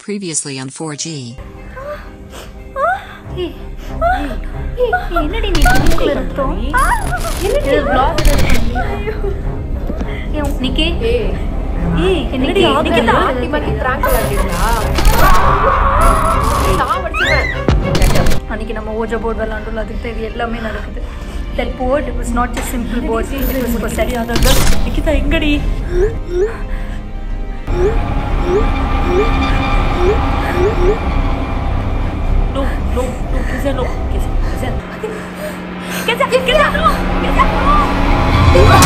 Previously on 4G. ஏய், ஏய், ஏய், என்னடி நீ வீட்டுக்குள்ள இருக்கோம் என்னடி vlog ஏய், நிக்கி ஏய் என்னடி நிக்கிதா மாத்தி மாத்தி prank விளையாடுறீங்களா? சாவடிச்சிருவேன். அன்னைக்கு நம்ம ஓஜா போர்டு விளாண்டோம்ல அதுக்கு தான் இது எல்லாமே நடக்குது that board it was not just simple board it was for சரியானது நிக்கிதா எங்கடி No, no, no, Kisa, no. Kisa, Kisa. Kisa, Kisa, no. Kisa, no.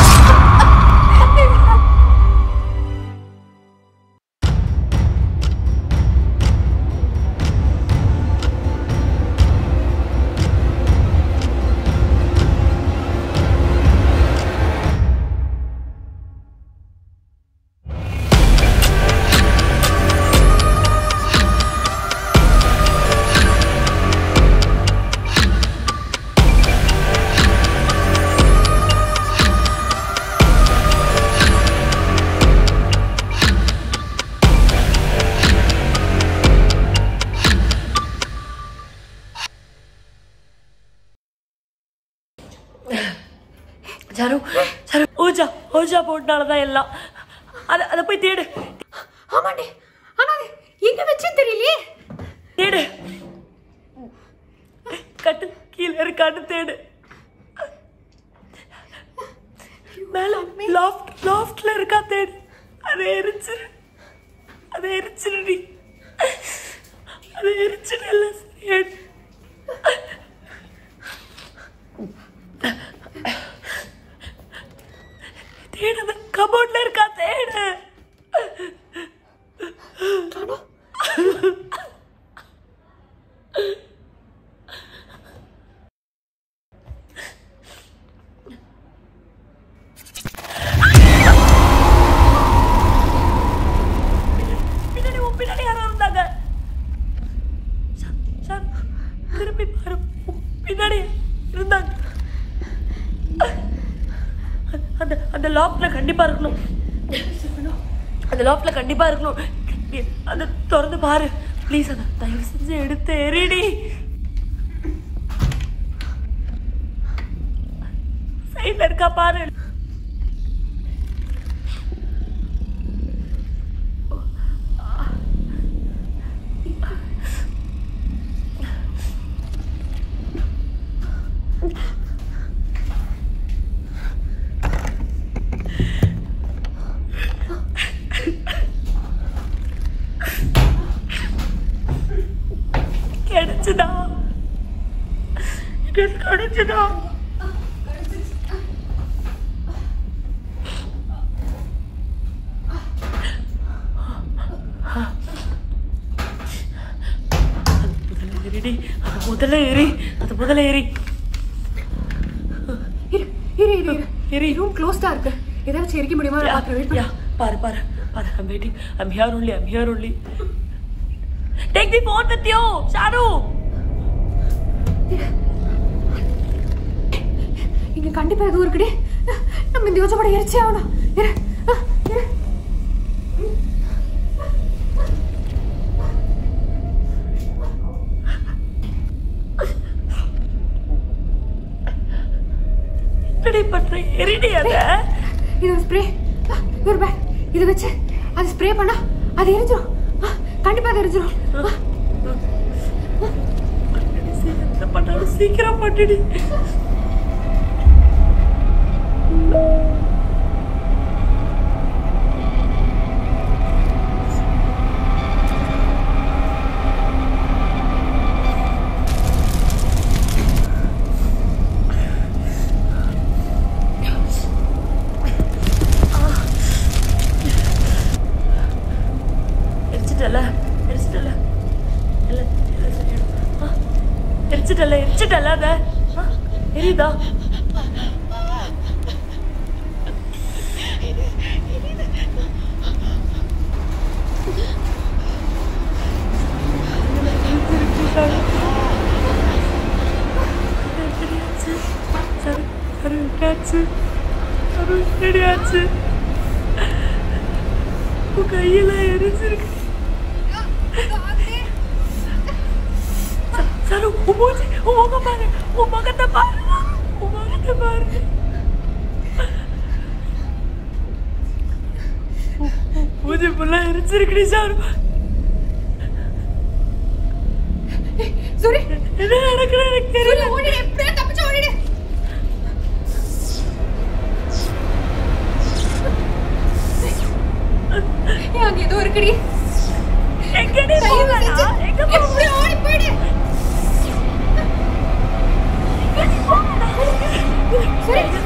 Charu Charu Ojha Ojha போட்டனால தான் எல்லாம் அதை அதை போய் தேடு ஆமாண்டி. ஆனா அது எங்க வச்சேன்னு தெரியலையே. தேடு கட்டு கீழே இருக்கான்னு தேடு மேல லாஃப்ட் லாஃப்ட்ல இருக்கா தேடு அதை எரிச்சிரு அதை எரிச்சிருடி அதை எரிச்சிரு எல்லாம் சரியாயிடு தேடு அந்த கபோர்ட்ல இருக்கா தேடு பின்னாடி உன் பின்னாடி யாரோ இருந்தாங்க சார், சார், திரும்பி பாரு உன் பின்னாடி இருந்தாங்க அந்த அந்த லாக்ல கண்டிப்பா இருக்கணும் அந்த லாக்ல கண்டிப்பா இருக்கணும் அந்த திறந்து பாரு ப்ளீஸ் அந்த தயவு செஞ்சு எடுத்து எரிடி சைட்ல இருக்கா பாரு கிடைச்சுதா இது கிடைச்சுதா அது முதல்ல ஏறிடி அது முதல்ல ஏறி அது முதல்ல ஏறி இரு, இரு, இரு, இரு. ஏறி room closed ஆ இருக்கு. ஏதாச்சும் எரிக்க முடியுமா? நான் பார்க்கறேன். wait பண்ணு. Yeah, பாரு பாரு பாரு I'm waiting I'm here only I'm here only Take the phone with you Sharu இங்க கண்டிப்பா எதுவும் இருக்குடி நம்ம இந்த யோசனை படம் எரிச்சே ஆகணும் இரு ஆ, இரு என்னடி பண்ற எரிடி அத இது ஸ்ப்ரே ஒரு பேக் இதை வச்சு அது ஸ்ப்ரே பண்ணா அது எரிஞ்சிரும் ஆ, கண்டிப்பா அது எரிஞ்சிரும் ஆ, என்ன பண்ணாலும் சீக்கிரம் பண்ணிடி எரிச்சிட்டல எரிச்சிட்டல இல்ல இல்ல சரியாயிடும். ஆ, எரிச்சிட்டல எரிச்சிட்டல அத ஆ, எரியுதா எரியாச்சு. சரி, சரி, விட்டாச்சு. சரி, எரியாச்சு. உன் கையில எரிச்சிருக்கு சாரு உன் மூஞ்சி உன் முகம் பாரு உன் முகத்தை பாரு உன் முகத்தை பாரு உன் உன் மூஞ்சி ஃபுல்லா எரிச்சிருக்குடி சாரு சூரி என்ன நடக்குது எனக்கு சூரி தெரியல ஓடிடு எப்படியா தப்பிச்சு ஓடிடு ஏய், அங்க ஏதோ இருக்குடி எங்கடி தயவு போவேனா செஞ்சு எங்க எப்படி ஓடி போயிடு சூரி